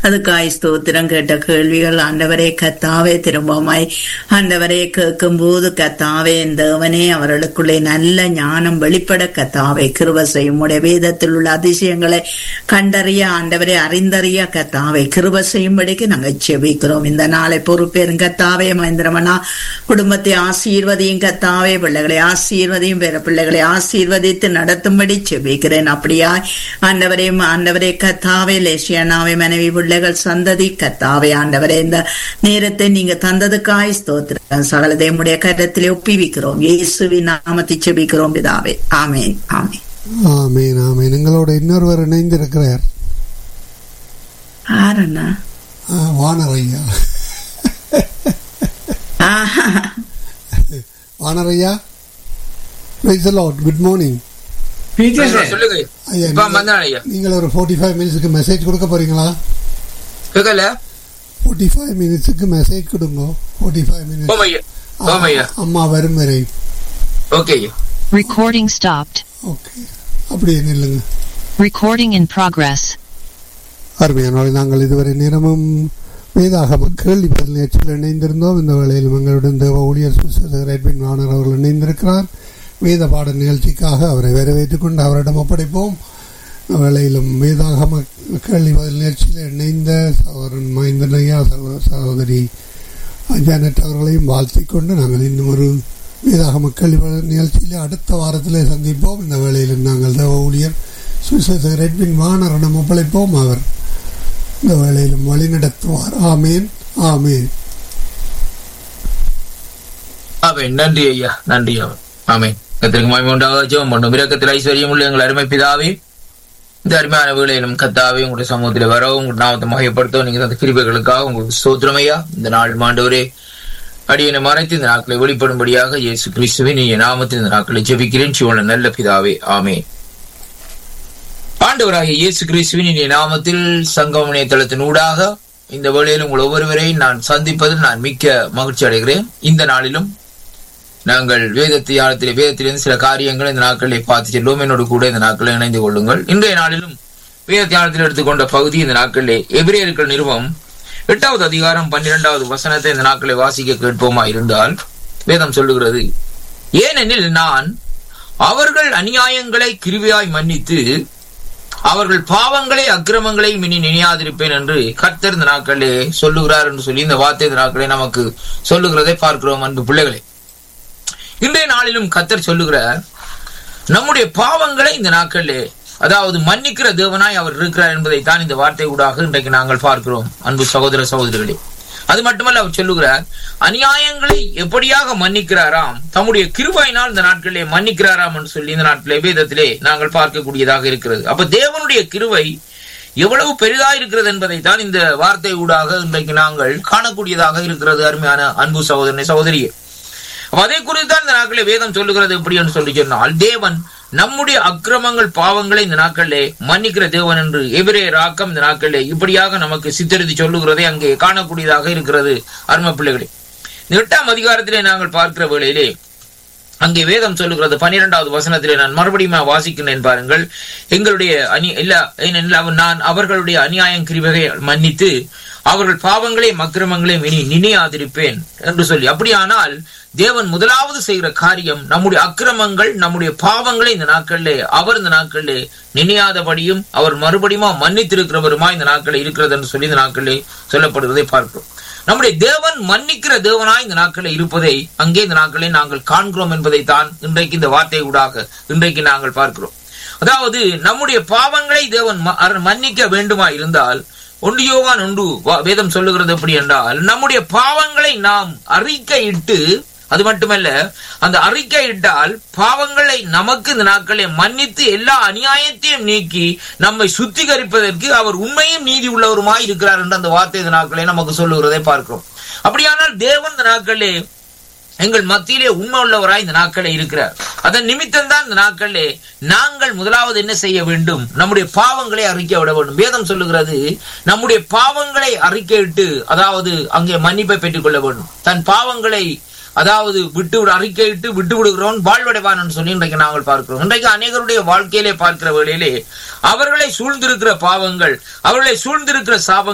அதுக்காய் ஸ்தோத்திரம் கேட்ட கேள்விகள் ஆண்டவரே கத்தாவே திரும்பமாய் ஆண்டவரே கேட்கும் போது கத்தாவே இந்த தேவனே அவர்களுக்குள்ளே நல்ல ஞானம் வெளிப்பட கத்தாவே கிருப செய்யும் உடைய வேதத்தில் உள்ள அதிசயங்களை கண்டறிய ஆண்டவரை அறிந்தறிய கத்தாவை கிருப செய்யும்படிக்கு நாங்கள் செபிக்கிறோம் இந்த நாளை பொறுப்பேறும் கத்தாவே மகேந்திரமனா குடும்பத்தை ஆசீர்வதியும் கத்தாவே பிள்ளைகளை ஆசீர்வதியும் பிற பிள்ளைகளை ஆசீர்வதித்து நடத்தும்படி செபிக்கிறேன் அப்படியா ஆண்டவரே ஆண்டவரே கத்தாவே லேசியானாவே மனைவி பிள்ளைகள் சந்ததி கத்தாவே ஆண்டவரே இந்த நேரத்தை நீங்க தந்ததுக்காய் ஸ்தோத்திரம் சகலதேமுடைய கரத்திலே ஒப்பிவிக்கிறோம் இயேசுவின் நாமத்தை செபிக்கிறோம் பிதாவே ஆமேன் ஆமேன் ஆமீன் ஆமீன் எங்களோட இன்னொருவர் இணைந்திருக்கிறார் ஆரண்ணா ஆ, வானரையா ஆஹா வானரையா பிரைஸ் லார்ட் குட் மார்னிங் ஐயா, சொல்லுங்க ஐயா, இப்ப நீங்க- வந்தேன் ஐயா நீங்கள் ஒரு ஃபோர்ட்டி ஃபைவ் மினிட்ஸுக்கு மெசேஜ் கொடுக்க போறீங்களா கேட்கல ஃபோர்ட்டி ஃபைவ் மினிட்ஸுக்கு மெசேஜ் கொடுங்க ஃபோர்ட்டி ஃபைவ் ஓம் ஐயா ஓம் ஐயா மினிட்ஸ் அம்மா வரும் வரை ஓகே ஐயா Recording stopped. ஓகே அப்படியே நில்லுங்க Recording in progress. அருமையானவர்கள் நாங்கள் இதுவரை நேரமும் வேதாகம கேள்வி பதில் நிகழ்ச்சியில் இணைந்திருந்தோம் இந்த வேளையில் எங்களுடன் தேவ ஊழியர் சுசேதர் எட்வின் வாணர் அவர்கள் இணைந்திருக்கிறார் வேத பாட நிகழ்ச்சிக்காக அவரை வரவேற்றுக் கொண்டு அவரிடம் ஒப்படைப்போம் இந்த வேளையிலும் வேதாகம கேள்வி பதில் நிகழ்ச்சியில் இணைந்த சகோதரன் மஹிந்தன் ஐயா சகோ- சகோதரி ஜானட் அவர்களையும் வாழ்த்திக் கொண்டு நாங்கள் இன்னும் ஒரு வேதாகம கேள்வி பதில் நிகழ்ச்சியிலே அடுத்த வாரத்திலே சந்திப்போம் இந்த வேளையிலும் நாங்கள் தேவ ஊழியர் சுசேதர் எட்வின் வாணரிடம் ஒப்படைப்போம் அவர் இந்த வேளையிலும் வழி நடத்துவார் ஆமேன் ஆமேன் ஆமென் நன்றி ஐயா நன்றி அவன் ஆமென் கத்திற்கு மகிமை உண்டாக ஜெபம் பண்ணும் இரக்கத்தில் ஐஸ்வர்யம் உள்ள எங்கள் அருமை பிதாவே இந்த அருமையான வேளையிலும் கத்தாவே உங்களுடைய சமூகத்தில் வரவும் உங்கள் நாமத்தை மகைப்படுத்தவும் நீங்க அந்த கிருபைகளுக்காக உங்களுக்கு சோத்திரம் ஐயா இந்த நாள் மாண்டவரே அடியனை மறைத்து இந்த நாட்களை வெளிப்படும்படியாக இயேசு கிறிஸ்துவின் நீ நாமத்தில் இந்த நாட்களை ஜெபிக்கிறேன் சிவன நல்ல பிதாவே ஆமென் ஆண்டவராகிய இயேசு கிறிஸ்துவின் இனிய நாமத்தில் சங்கம் இணையதளத்தின் ஊடாக இந்த வேளையில் உங்கள் ஒவ்வொருவரையும் நான் சந்திப்பதில் நான் மிக்க மகிழ்ச்சி அடைகிறேன் இந்த நாளிலும் நாங்கள் வேத தியானத்திலே வேதத்திலிருந்து சில காரியங்களை இந்த நாட்களை பார்த்து செல்வோம் என்னோடு கூட இந்த நாட்களை இணைந்து கொள்ளுங்கள் இன்றைய நாளிலும் வேத தியானத்தில் எடுத்துக்கொண்ட பகுதி இந்த நாட்களிலே எபிரேயர்கள் நிறுவம் எட்டாவது அதிகாரம் பன்னிரெண்டாவது வசனத்தை இந்த நாட்களை வாசிக்க கேட்போமா இருந்தால் வேதம் சொல்லுகிறது ஏனெனில் நான் அவர்கள் அநியாயங்களை கிருவியாய் மன்னித்து அவர்கள் பாவங்களை அக்கிரமங்களை இனி நினையாதிருப்பேன் என்று கர்த்தர் இந்த நாட்களே சொல்லுகிறார் என்று சொல்லி இந்த வார்த்தை இந்த நாட்களே நமக்கு சொல்லுகிறதை பார்க்கிறோம் அன்பு பிள்ளைகளே இன்றைய நாளிலும் கர்த்தர் சொல்லுகிறார் நம்முடைய பாவங்களை இந்த நாட்களிலே அதாவது மன்னிக்கிற தேவனாய் அவர் இருக்கிறார் என்பதை தான் இந்த வார்த்தை ஊடாக இன்றைக்கு நாங்கள் பார்க்கிறோம் அன்பு சகோதர சகோதரிகளே அது மட்டுமல்ல அவர் சொல்லுகிறார் அநியாயங்களை எப்படியாக மன்னிக்கிறாராம் தம்முடைய கிருபாயினால் இந்த நாட்களிலே மன்னிக்கிறாராம் என்று சொல்லி இந்த நாட்களிலே வேதத்திலே நாங்கள் பார்க்கக்கூடியதாக இருக்கிறது அப்ப தேவனுடைய கிருவை எவ்வளவு பெரிதா இருக்கிறது என்பதை தான் இந்த வார்த்தை ஊடாக இன்றைக்கு நாங்கள் காணக்கூடியதாக இருக்கிறது அருமையான அன்பு சகோதரனை சகோதரியே அப்ப அதை குறித்து தான் இந்த நாட்களில் வேதம் சொல்லுகிறது எப்படி என்று சொல்லி சொன்னால் தேவன் நம்முடைய அக்கிரமங்கள் பாவங்களை இந்த நாட்களிலே மன்னிக்கிற தேவன் என்று எபிரே ராக்கம் இந்த நாட்களிலே இப்படியாக நமக்கு சித்தரித்து சொல்லுகிறதை அங்கே காணக்கூடியதாக இருக்கிறது அருமை பிள்ளைகளே இந்த எட்டாம் அதிகாரத்திலே நாங்கள் பார்க்கிற வேளையிலே அங்கே வேதம் சொல்லுகிறது பனிரெண்டாவது வசனத்திலே நான் மறுபடியும் நான் வாசிக்கிறேன் பாருங்கள் எங்களுடைய அநி இல்ல ஏனெனில் அவன் நான் அவர்களுடைய அநியாயம் கிரிவகை மன்னித்து அவர்கள் பாவங்களையும் அக்கிரமங்களையும் இனி நினையாதிருப்பேன் என்று சொல்லி அப்படியானால் தேவன் முதலாவது செய்கிற காரியம் நம்முடைய அக்கிரமங்கள் நம்முடைய பாவங்களை இந்த நாட்களிலே அவர் இந்த நாட்களிலே நினையாதபடியும் அவர் மறுபடியும் மன்னித்திருக்கிறவருமா இந்த நாட்களில் இருக்கிறது என்று சொல்லி இந்த நாட்களிலே சொல்லப்படுவதை பார்க்கிறோம் நம்முடைய தேவன் மன்னிக்கிற தேவனாய் இந்த நாட்களில் இருப்பதை அங்கே இந்த நாட்களில் நாங்கள் காண்கிறோம் என்பதை தான் இன்றைக்கு இந்த வார்த்தை ஊடாக இன்றைக்கு நாங்கள் பார்க்கிறோம் அதாவது நம்முடைய பாவங்களை தேவன் ம- அவர் மன்னிக்க வேண்டுமா இருந்தால் ஒன்று யோவான் ஒன்று வா- வேதம் சொல்லுகிறது எப்படி என்றால் நம்முடைய பாவங்களை நாம் அறிக்கையிட்டு அது மட்டுமல்ல அந்த அறிக்கையிட்டால் பாவங்களை நமக்கு இந்த நாட்களை மன்னித்து எல்லா அநியாயத்தையும் நீக்கி நம்மை சுத்திகரிப்பதற்கு அவர் உண்மையும் நீதி உள்ளவருமாய் இருக்கிறார் என்று அந்த வார்த்தை இந்த நாட்களை நமக்கு சொல்லுகிறதை பார்க்கிறோம் அப்படியானால் தேவன் இந்த நாட்களே எங்கள் மத்தியிலே உண்மை உள்ளவராய் இந்த நாட்களே இருக்கிறார் அதன் நிமித்தம் தான் இந்த நாட்களே நாங்கள் முதலாவது என்ன செய்ய வேண்டும் நம்முடைய பாவங்களை அறிக்கை விட வேண்டும் வேதம் சொல்லுகிறது நம்முடைய பாவங்களை அறிக்கையிட்டு அதாவது அங்கே மன்னிப்பை பெற்றுக் கொள்ள வேண்டும் தன் பாவங்களை அதாவது விட்டு விட அறிக்கையிட்டு விட்டு விடுகிறவன் வாழ்வடைவான் என்று சொல்லி இன்றைக்கு நாங்கள் பார்க்கிறோம் இன்றைக்கு அநேகருடைய வாழ்க்கையிலே பார்க்கிற வேளையிலே அவர்களை சூழ்ந்திருக்கிற பாவங்கள் அவர்களை சூழ்ந்திருக்கிற சாபங்கள்